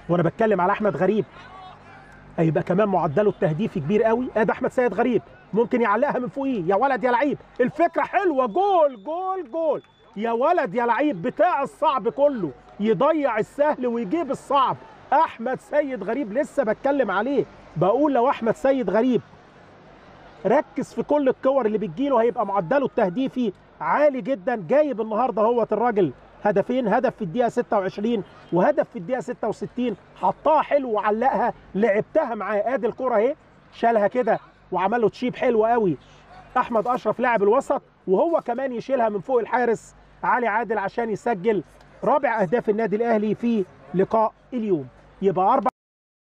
وانا بتكلم على احمد غريب هيبقى كمان معدله التهديفي كبير قوي ادي احمد سيد غريب ممكن يعلقها من فوقيه يا ولد يا لعيب الفكره حلوه جول جول جول يا ولد يا لعيب بتاع الصعب كله يضيع السهل ويجيب الصعب احمد سيد غريب لسه بتكلم عليه بقول لو احمد سيد غريب ركز في كل الكور اللي بتجيله هيبقى معدله التهديفي عالي جدا جايب النهارده هوت الراجل هدفين هدف في الدقيقه 26 وهدف في الدقيقه 66 حطها حلو وعلقها لعبتها معاه ادي الكره اهي شالها كده وعمل له تشيب حلو قوي احمد اشرف لاعب الوسط وهو كمان يشيلها من فوق الحارس علي عادل عشان يسجل رابع اهداف النادي الاهلي في لقاء اليوم يبقى اربع